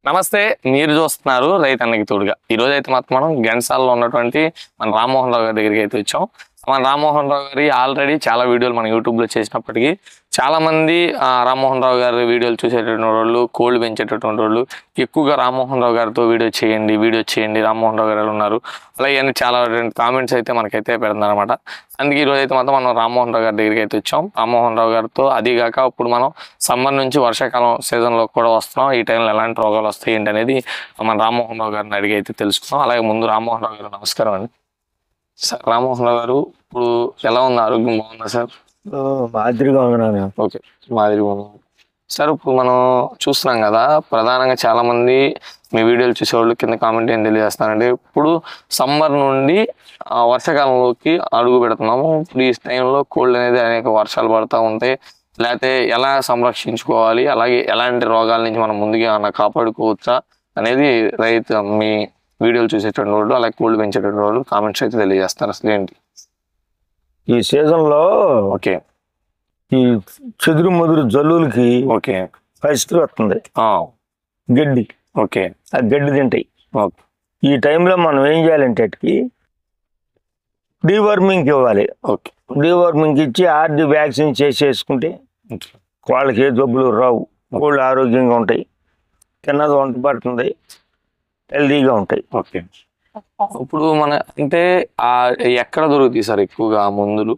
నమస్తే మీరు చూస్తున్నారు రైతు అన్నకి తోడుగా ఈ రోజు అయితే మాత్రం మనం గెన్సాల్లో ఉన్నటువంటి మన రామ్మోహన్ రావు గారి దగ్గరికి అయితే వచ్చాం మన రామ్మోహన్ రావు గారి ఆల్రెడీ చాలా వీడియోలు మన యూట్యూబ్లో చేసినప్పటికీ చాలా మంది ఆ, రామ్మోహన్ రావు గారి వీడియోలు చూసేటటువంటి వాళ్ళు కోళ్ళు పెంచేటటువంటి వాళ్ళు ఎక్కువగా రామ్మోహన్ రావు గారితో వీడియో చేయండి వీడియో చేయండి రామ్మోహన్ రావు గారు ఎలా ఉన్నారు అలాగే అని చాలా కామెంట్స్ అయితే మనకైతే పెడుతున్నారు అనమాట అందుకే ఈ రోజు అయితే మాత్రం మనం రామ్మోహన్ రావు గారి దగ్గరికి అయితే వచ్చాం రామ్మోహన్ రావు గారితో అది కాక ఇప్పుడు మనం సమ్మర్ నుంచి వర్షాకాలం సీజన్లో కూడా వస్తున్నాం ఈ టైంలో ఎలాంటి రోగాలు వస్తాయి ఏంటి అనేది మన రామ్మోహన్ రావు గారిని అడిగి అయితే తెలుసుకుందాం అలాగే ముందు రామ్మోహన్ రావు గారు నమస్కారం అండి సార్ రామ్మోహన్ రావు గారు ఇప్పుడు ఎలా ఉంది ఆరోగ్యం బాగుందా సార్ ఓ, మాదిరిగా ఉన్నాను ఓకే మాదిరి ఉంది సార్ ఇప్పుడు మనం చూస్తున్నాం కదా ప్రధానంగా చాలా మంది మీ వీడియోలు చూసేవాళ్ళు కింద కామెంట్ ఏం తెలియజేస్తారంటే ఇప్పుడు సమ్మర్ నుండి ఆ, వర్షాకాలంలోకి అడుగు పెడుతున్నాము ఇప్పుడు ఈ టైంలో కోల్డ్ అనేది అనేక వర్షాలు పడుతూ ఉంటాయి లేకపోతే ఎలా సంరక్షించుకోవాలి అలాగే ఎలాంటి రోగాల నుంచి మనం ముందుగా ఏమన్నా కాపాడుకోవచ్చా అనేది రైతు మీ వీడియోలు చూసేటువంటి వాళ్ళు అలాగే కోల్డ్ పెంచేటువంటి వాళ్ళు కామెంట్స్ అయితే తెలియజేస్తారు అసలు ఏంటి ఈ సీజన్ లో ఓకే ఈ చెదురు ముదురు జల్లులకి ఓకే ఫస్ట్ వస్తుంది ఆ, గడ్డి ఓకే ఆ గడ్డి తింటాయి ఓకే ఈ టైంలో మనం ఏం చేయాలంటే వాటికి డీవర్మింగ్ ఇవ్వాలి ఓకే డీవర్మింగ్ ఇచ్చి ఆర్డి వ్యాక్సిన్ చేసేసుకుంటే ఓకే వాళ్ళకి ఏ జబ్బులు రావు కోళ్ళు ఆరోగ్యంగా ఉంటాయి తిన్నది వంట పడుతుంది హెల్దీగా ఉంటాయి ఓకే ఇప్పుడు మన అంటే ఆ ఎక్కడ దొరుకుతాయి సార్ ఎక్కువగా ఆ మందులు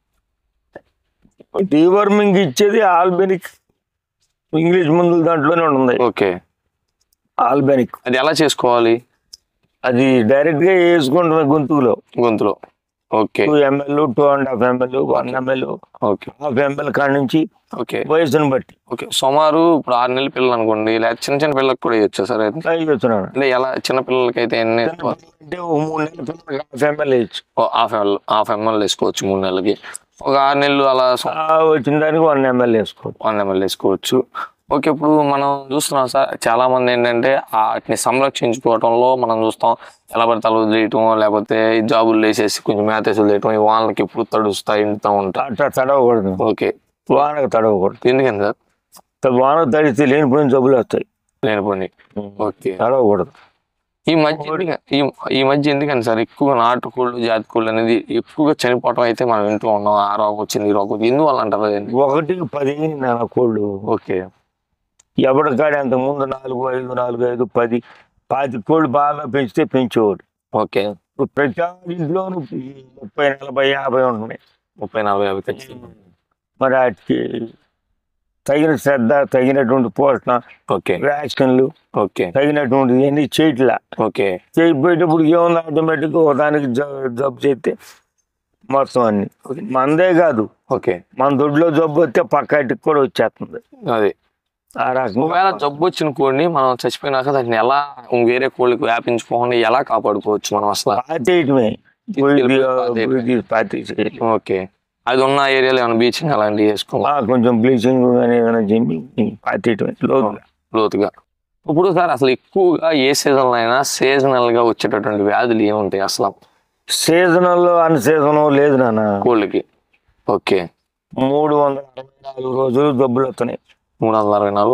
డీవర్మింగ్ ఇచ్చేది ఆల్బెనిక్ ఇంగ్లీష్ మందులు దాంట్లోనే ఉంటుంది ఓకే ఆల్బెనిక్ అది ఎలా చేసుకోవాలి అది డైరెక్ట్ గా వేసుకుంటున్న గొంతులో గొంతులో okay two ML two and half ML one ML okay half ML కాడ నుంచి ఓకే వయసును బట్టి ఓకే సుమారు ఇప్పుడు ఆరు నెలల పిల్లలు అనుకోండి లేదా చిన్న చిన్న పిల్లలకు కూడా ఇవ్వచ్చు సార్ అయితే చెప్తున్నాను అంటే ఎలా చిన్న పిల్లలకి అయితే ఎన్ని అంటే ఓ మూడు నెలల పిల్లలకి హాఫ్ ఎంఎల్ వేయచ్చు హాఫ్ ఎంఎల్ హాఫ్ ఎంఎల్ వేసుకోవచ్చు మూడు నెలలకి ఒక ఆరు నెలలు అలా ఆ వచ్చిన దానికి వన్ ఎంఎల్ వేసుకోవచ్చు వన్ ఎంఎల్ వేసుకోవచ్చు ఓకే ఇప్పుడు మనం చూస్తున్నాం సార్ చాలా మంది ఏంటంటే ఆ వాటిని సంరక్షించుకోవటంలో మనం చూస్తాం ఎలా పడితే అలా వదిలేయటం లేకపోతే ఈ జాబులు వేసేసి కొంచెం మేతేసి వదిలేయటం ఈ వానలకి ఎప్పుడు తడుస్తాయి ఇంటూ ఉంటాయి అట్లా తడవకూడదు ఓకే వానకు తడవకూడదు ఎందుకని సార్ త- వానకు తడిస్తే లేనిపోయిన జబ్బులు వస్తాయి లేనిపోండి ఓకే తడవకూడదు ఈ మధ్య ఎందుక- ఈ ఈ మధ్య ఎందుకని సార్ ఎక్కువ నాటుకోళ్ళు జాతి కోళ్ళు అనేది ఎక్కువగా చనిపోవటం అయితే మనం వింటూ ఉన్నాం ఆ రోగం వచ్చింది ఈ రోగం వచ్చింది ఎందువల్ల అంటారు అదండి ఒకటికి పది నా కోళ్ళు ఓకే ఎవరి కాడ అంత ముందు నాలుగు ఐదు నాలుగు ఐదు పది పాతి కోళ్ళు బాగా పెంచితే పెంచేవాడు ఓకే ఇప్పుడు ప్రతి ఇంట్లోనూ ఈ ముప్పై నలభై యాభై ఉంటున్నాయి ముప్పై నలభై యాభై ఖచ్చితంగా మరి వాటికి తగిన శ్రద్ధ తగినటువంటి పోషణ ఓకే వ్యాక్సిన్లు ఓకే తగినటువంటి ఇవన్నీ చేయట్లా ఓకే చేయకపోయేటప్పుడు ఏముంది ఆటోమేటిక్గా ఒకదానికి జ- జబ్బు చేస్తే మొత్తం అన్ని మందే కాదు ఓకే మన దొడ్లో జబ్బు వస్తే పక్కటికి కూడా వచ్చేస్తుంది అదే ఆ రకంగా ఒకవేళ జబ్బు వచ్చిన కోడిని మనం చచ్చిపోయినాక దాన్ని ఎలా వేరే కోళ్ళకి వ్యాపించుకోకుండా ఎలా కాపాడుకోవచ్చు మనం అసలు పాతేయటమే తీసుకెళ్ళి ఇది పాతేసేయాలి ఓకే అది ఉన్న ఏరియాలో ఏమైనా బీచింగ్ అలాంటివి వేసుకోవాలి ఆ, కొంచెం బ్లీచింగ్ కానీ ఏదైనా జమ్మి పాతేయటమే లోతుగా లోతుగా ఇప్పుడు సార్ అసలు ఎక్కువగా ఏ సీజన్లో అయినా seasonal గా వచ్చేటటువంటి వ్యాధులు ఏముంటాయి అసలు సీజనల్ అన్ సీజన్ లేదు నాన్న కోళ్ళకి ఓకే మూడు వందల అరవై నాలుగు రోజులు జబ్బులు వస్తున్నాయి మూడు వందల అరవై నాలుగు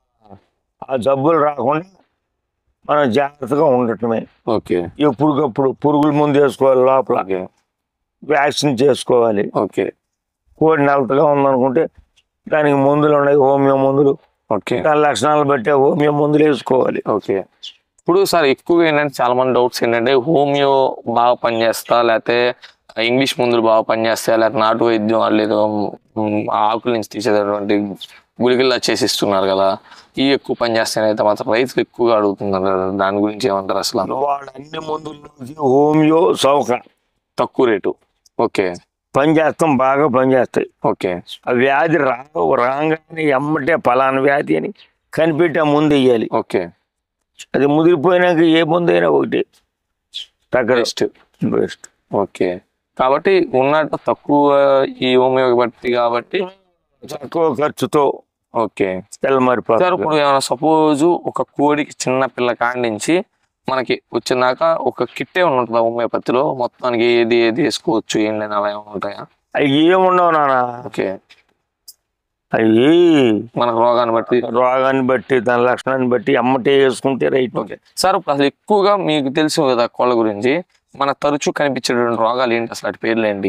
ఆ జబ్బులు రాకుండా మనం జాగ్రత్తగా ఉండటమే ఓకే ఎప్పటికప్పుడు పురుగుల ముందు వేసుకోవాలి లోపల ఓకే వ్యాక్సిన్ చేసుకోవాలి ఓకే కోడి నలతగా ఉందనుకుంటే దానికి మందులు ఉన్నాయి హోమియో మందులు ఓకే దాని లక్షణాలు బట్టి హోమియో మందులు వేసుకోవాలి ఓకే ఇప్పుడు సార్ ఎక్కువగా ఏంటంటే చాలా మంది డౌట్స్ ఏంటంటే హోమియో బాగా పనిచేస్తా లేకపోతే ఇంగ్లీష్ మందులు బాగా పనిచేస్తాయా లేకపోతే నాటు వైద్యం లేదు ఆకుల నుంచి తీసేటటువంటి గుళికల్లా చేసిస్తున్నారు కదా ఇవి ఎక్కువ పనిచేస్తాయని అయితే మాత్రం రైతులు ఎక్కువగా అడుగుతున్నారు కదా. దాని గురించి ఏమంటారు అసలు వాడు అన్ని మందులు హోమియో సౌక తక్కువ రేటు ఓకే పని చేస్తాం బాగా పనిచేస్తాయి ఓకే ఆ వ్యాధి రా రాగానే ఎమ్మటే పలానా వ్యాధి అని కనిపెట్టి ఆ ముందు వేయాలి ఓకే అది ముదిరిపోయినాక ఏ ముందు అయినా ఒకటి తగ్గదు బెస్ట్ బెస్ట్ ఓకే కాబట్టి ఉన్నట్టు తక్కువ ఈ హోమియో బట్టి కాబట్టి తక్కువ ఖర్చుతో ఓకే సార్ తెల్లమారిపోతుంది ఇప్పుడు ఏమైనా సపోజ్ ఒక కోడికి చిన్న పిల్ల కాడి నుంచి మనకి వచ్చినాక ఒక కిట్టే ఉంటుంది హోమియోపతిలో మొత్తానికి ఏది ఏది వేసుకోవచ్చు ఏంటి అని అలా ఏమైనా ఉంటాయా అవి ఏముండవు నాన్న ఓకే అవి మనకు రోగాన్ని బట్టి రోగాన్ని బట్టి దాని లక్షణాన్ని బట్టి అమ్మటే వేసుకుంటే రైట్ ఓకే సార్ ఇప్పుడు అసలు ఎక్కువగా మీకు తెలుసు కదా కోళ్ళ గురించి మన తరచూ కనిపించేటువంటి రోగాలు ఏంటి అసలు వాటి పేర్లు ఏంటి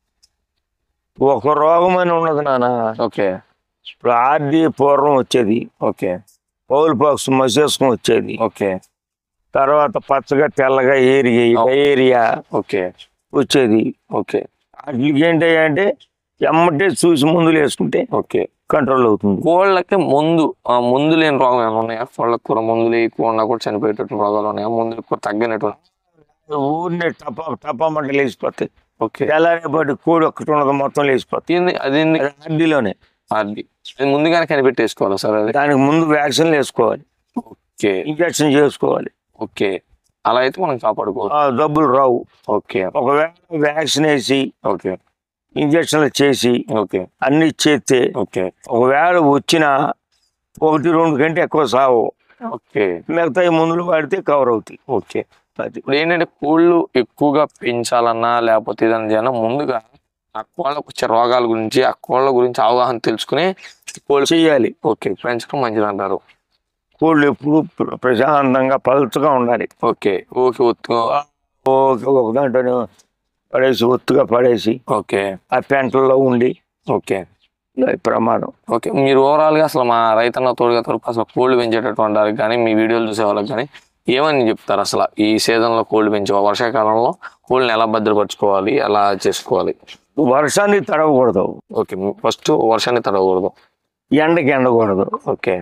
ఒక రోగం అని ఉన్నది నాన్న ఓకే ఇప్పుడు ఆర్డి పూర్వం వచ్చేది ఓకే పౌల్ పాక్స్ మసేసుకుని వచ్చేది ఓకే తర్వాత పచ్చగా తెల్లగా ఏరియా డయేరియా ఓకే వచ్చేది ఓకే వాటికి ఏంటి అంటే ఎమ్మటే చూసి మందులు వేసుకుంటే ఓకే కంట్రోల్ అవుతుంది కోళ్ళకి ముందు ఆ ముందు లేని రోగం ఏమైనా ఉన్నాయా కోళ్ళకి కూడా మందులు ఎక్కువ ఉన్నా కూడా చనిపోయేటటువంటి రోగాలు ఉన్నాయా ముందు ఎక్కువ తగ్గినటువంటి ఊరినే టపా టపా మంట లేచిపోతాయి ఓకే తెల్లారేపాటి కోడి ఒక్కటి ఉన్నది మొత్తం లేచిపోతాయి ఏంది అది ఏంది అది ఆర్డీలోనే అది అది ముందుగానే కనిపెట్టేసుకోవాలా సార్ అది దానికి ముందు వ్యాక్సిన్లు వేసుకోవాలి ఓకే ఇంజక్షన్ చేసుకోవాలి ఓకే అలా అయితే మనం కాపాడుకోవాలి ఆ జబ్బులు రావు ఓకే ఒకవేళ వ్యాక్సిన్ వేసి ఓకే ఇంజక్షన్లు చేసి ఓకే అన్ని చేస్తే ఓకే ఒకవేళ వచ్చిన ఒకటి రెండు కంటే ఎక్కువ సావు ఓకే మిగతా ఈ మందులు వాడితే కవర్ అవుతాయి ఓకే అది ఇప్పుడు ఏంటంటే కోళ్ళు ఎక్కువగా పెంచాలన్నా లేకపోతే ఏదైనా చేయాలన్నా ముందుగా ఆ కోళ్ళకు వచ్చే రోగాల గురించి ఆ కోళ్ళ గురించి అవగాహన తెలుసుకుని కోళ్ళు చెయ్యాలి ఓకే పెంచడం మంచిది అంటారు కోళ్ళు ఎప్పుడు ప్ర- ప్రశాంతంగా పలుచగా ఉండాలి ఓకే ఓకే ఒత్తుగా ఓకే ఒక దాంట్లో పడేసి ఒత్తుగా పడేసి ఓకే ఆ పెంటల్లో ఉండి ఓకే అది ప్రమాదం ఓకే మీరు ఓవరాల్ గా అసలు మా రైతన్న తోడుగా తరపు అసలు కోళ్ళు పెంచేటటువంటి వాళ్ళకి కానీ మీ వీడియోలు చూసే వాళ్ళకి కానీ ఏమని చెప్తారు అసలు ఈ సీజన్ లో కోళ్ళు పెంచే వర్షాకాలంలో కోళ్ళని ఎలా భద్రపరచుకోవాలి ఎలా చేసుకోవాలి వర్షాన్ని తడవకూడదు ఓకే ఫస్ట్ వర్షాన్ని తడవకూడదు ఎండకి ఎండకూడదు ఓకే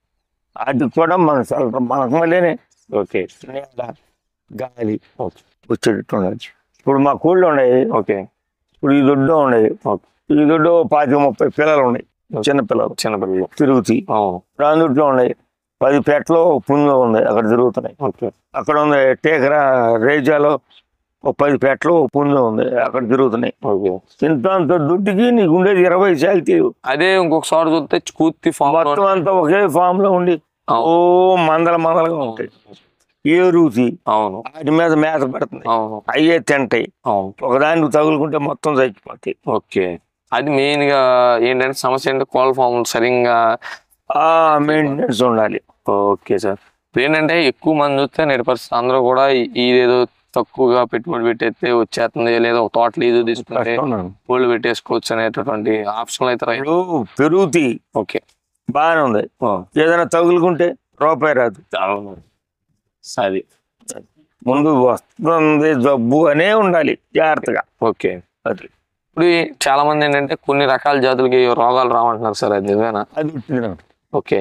అది కూడా మన సలహా- మనకు మళ్ళీనే ఓకే నీడ గాలి ఓకే వచ్చేటట్టు ఉండాలి ఇప్పుడు మా కోళ్ళు ఉన్నాయి ఓకే ఇప్పుడు ఈ దొడ్డు ఉన్నాయి ఓకే ఈ దొడ్డు పాతిక ముప్పై పిల్లలు ఉన్నాయి చిన్న పిల్లలు చిన్నపిల్లలు తిరుగుతాయి అవును రాందుట్లో ఉన్నాయి పది పెట్టలు పుంజు ఉంది అక్కడ తిరుగుతున్నాయి ఓకే అక్కడ ఉంది టేకరా రేజాలో ఒక పది పెట్టలు ఒక పుంజు ఉంది అక్కడ తిరుగుతున్నాయి ఓకే ఇంత అంత దుడ్డుకి నీకు ఉండేది ఇరవై శాలరీ అదే ఇంకొకసారి చూస్తే కూర్తి ఫామ్ మొత్తం అంతా ఒకే ఫామ్ లో ఉండి ఓ మందల మందలుగా ఉంటాయి ఏరుతి అవును వాటి మీద మేత పడుతుంది అవును అయ్యే తింటాయి అవును ఒకదానికి తగులుకుంటే మొత్తం చచ్చిపోతాయి ఓకే అది మెయిన్ గా ఏంటంటే సమస్య ఏంటంటే కోళ్ళ ఫామ్ సరిగ్గా ఆ మెయింటెనెన్స్ ఉండాలి ఓకే సార్ ఇప్పుడు ఏంటంటే ఎక్కువ మంది చూస్తే నేటి పరిస్థితి అందరూ కూడా ఈ- ఇదేదో తక్కువగా పెట్టుబడి పెట్టేస్తే వచ్చేస్తుంది లేదా ఒక తోటలు ఏదో తీసుకుంటే కష్టం. కోళ్ళు పెట్టేసుకోవచ్చు అనేటటువంటి ఆప్షన్ అయితే రైట్ ఇప్పుడు పెరుగుతాయి ఓకే బాగానే ఉంది ఏదైనా తగులుకుంటే రూపాయి రాదు అవును అది ముందు వస్తుంది జబ్బు అనే ఉండాలి జాగ్రత్తగా ఓకే అది ఇప్పుడు ఈ చాలా మంది ఏంటంటే కొన్ని రకాల జాతులకి రోగాలు రావంటున్నారు సార్ అది నిజమేనా అది ఉట్టిది. ఓకే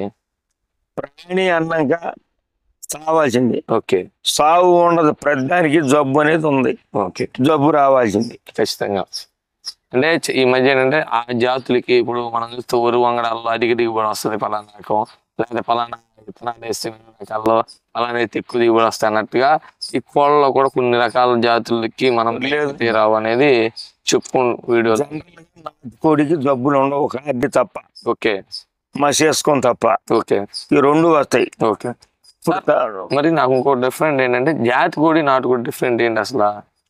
ప్రాణి అన్నాక సావాల్సింది ఓకే సావు ఉండదు ప్రతిదానికి జబ్బు అనేది ఉంది ఓకే జబ్బు రావాల్సింది ఖచ్చితంగా అంటే చ- ఈ మధ్య ఏంటంటే ఆ జాతులకి ఇప్పుడు మనం చూస్తే ఒరు వంగడాల్లో అధిక దిగుబడి వస్తుంది పలానా రకం లేదా పలానా విత్తనాలు వేస్తున్న రకాల్లో పలానా అయితే ఎక్కువ దిగుబడి వస్తాయి అన్నట్టుగా ఈ కోళ్ళలో కూడా కొన్ని రకాల జాతులకి మనం లేదు తీరావు అనేది చెప్పు వీడియో జనరల్గా నాటు కోడికి జబ్బులు ఉండవు ఒక అడ్డి తప్ప ఓకే మసేసుకొని తప్ప ఓకే ఈ రెండు వస్తాయి ఓకే ఇప్పుడు తా- మరి నాకు ఇంకో డిఫరెంట్ ఏంటంటే జాతి కోడి నాటుకోడి డిఫరెంట్ ఏంటి అసలు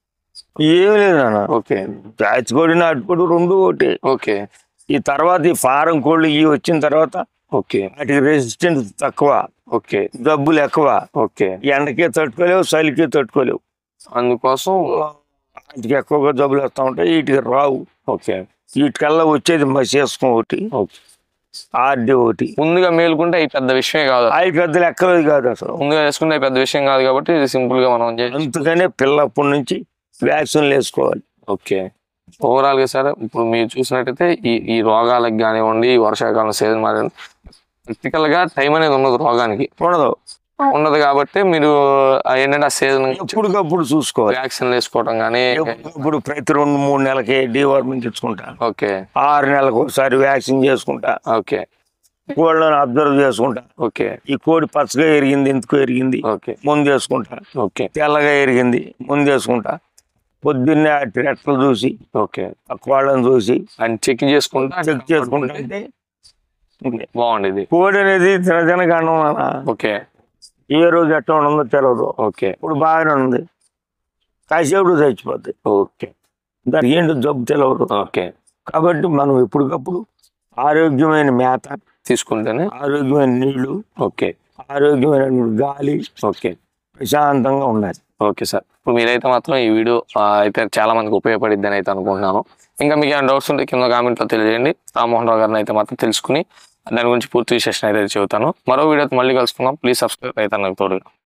ఏం లేదు నాన్న ఓకే జాతి కోడి నాటు కోడి రెండు ఒకటి ఓకే ఈ తర్వాత ఈ ఫారం కోళ్ళు ఇవి వచ్చిన తర్వాత ఓకే వాటికి రెసిస్టెన్స్ తక్కువ ఓకే జబ్బులు ఎక్కువ ఓకే ఎండకే తట్టుకోలేవు చలికి తట్టుకోలేవు అందుకోసం వాటికి ఎక్కువగా జబ్బులు వస్తూ ఉంటాయి వీటికి రావు ఓకే వీటికల్లా వచ్చేది మసేసుకుని ఒకటి ఓకే ఆర్డి ఒకటి ముందుగా మేలుకుంటే అవి పెద్ద విషయమే కాదు అవి పెద్ద లెక్కలేదు కాదు అసలు ముందుగా వేసుకుంటే అవి పెద్ద విషయం కాదు కాబట్టి ఇది సింపుల్ గా మనం చేయాలి అందుకనే పిల్లప్పటి నుంచి వ్యాక్సిన్లు వేసుకోవాలి ఓకే ఓవరాల్ గా సార్ ఇప్పుడు మీరు చూసినట్టయితే ఈ ఈ రోగాలకు కానివ్వండి ఈ వర్షాకాలం సీజన్ మారి ప్రాక్టికల్ గా టైం అనేది ఉండదు రోగానికి ఉండదు ఉండదు కాబట్టి మీరు ఆ ఏంటంటే ఆ సీజన్ ఎప్పటికప్పుడు చూసుకోవాలి వ్యాక్సిన్లు వేసుకోవడం కానీ ఇప్పుడు ప్రతి రెండు మూడు నెలలకి డీవార్మింగ్ తెచ్చుకుంటా ఓకే ఆరు నెలలకు ఒకసారి వ్యాక్సిన్ చేసుకుంటా ఓకే కోళ్ళని అబ్జర్వ్ చేసుకుంటా ఓకే ఈ కోడి పచ్చగా ఎరిగింది ఎందుకు ఎరిగింది ఓకే ముందు వేసుకుంటా ఓకే తెల్లగా ఎరిగింది ముందు వేసుకుంటా పొద్దున్నే ఆ రెట్టలు చూసి ఓకే ఆ కోళ్ళని చూసి అండ్ చెక్ చేసుకుంటా చెక్ చేసుకుంటా అంటే ఇంకే. బాగుండేది కోడి అనేది తిన తినగానే నాన్న ఓకే ఏ రోజు ఎట్లా ఉండదో తెలియదు ఓకే ఇప్పుడు బాగానే ఉంది కాసేపుడు చచ్చిపోద్ది ఓకే దానికి ఏంటో జబ్బు తెలియదు ఓకే కాబట్టి మనం ఎప్పటికప్పుడు ఆరోగ్యమైన మేత తీసుకుంటేనే ఆరోగ్యమైన నీళ్లు ఓకే ఆరోగ్యమైన గాలి ఓకే ప్రశాంతంగా ఉండాలి ఓకే సార్ ఇప్పుడు మీరైతే మాత్రం ఈ వీడియో ఆ, అయితే చాలా మందికి ఉపయోగపడిద్ది అని అయితే అనుకుంటున్నాను ఇంకా మీకు ఏమైనా డౌట్స్ ఉంటే కింద కామెంట్లో తెలియజేయండి రామ్మోహన్ రావు గారిని అయితే మాత్రం తెలుసుకుని దాని గురించి పూర్తి విశేషం అయితే చెబుతాను మరో వీడియోతో మళ్ళీ కలుసుకుందాం ప్లీజ్ సబ్స్క్రైబ్ అయితే నాకు తోడుగా